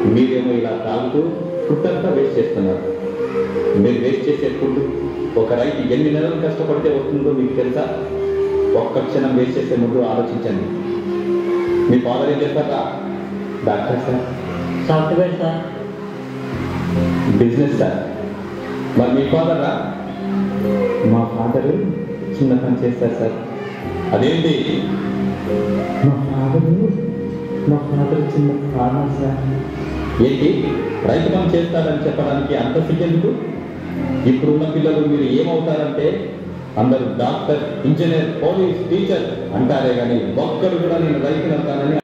మీరేమో ఇలా తాగుతూ ఫుడ్ అంతా వేస్ట్ చేస్తున్నారు మీరు వేస్ట్ చేసే ఫుడ్ ఒక రైతు ఎన్ని నెలలు కష్టపడితే వస్తుందో మీకు తెలుసా ఒక్క క్షణం వేస్ట్ చేసే ముందు ఆలోచించండి మీ ఫాదర్ ఏం చేస్తారా doctor sir software sir business sir మరి మీ ఫాదర్ రా మా ఫాదర్ చిన్న పని చేస్తారు సార్ అదేంటి మా ఫాదర్ మా ఫాదర్ చిన్న ఫార్మర్ సార్ ఏంటి రైతు పని చేస్తారని చెప్పడానికి అంత సిగ్గెందుకు ఇప్పుడున్న పిల్లలు మీరు ఏమవుతారంటే అందరూ డాక్టర్ ఇంజనీర్ పోలీస్ టీచర్ అంటారే కానీ ఒక్కరు కూడా నేను రైతులు అవుతానని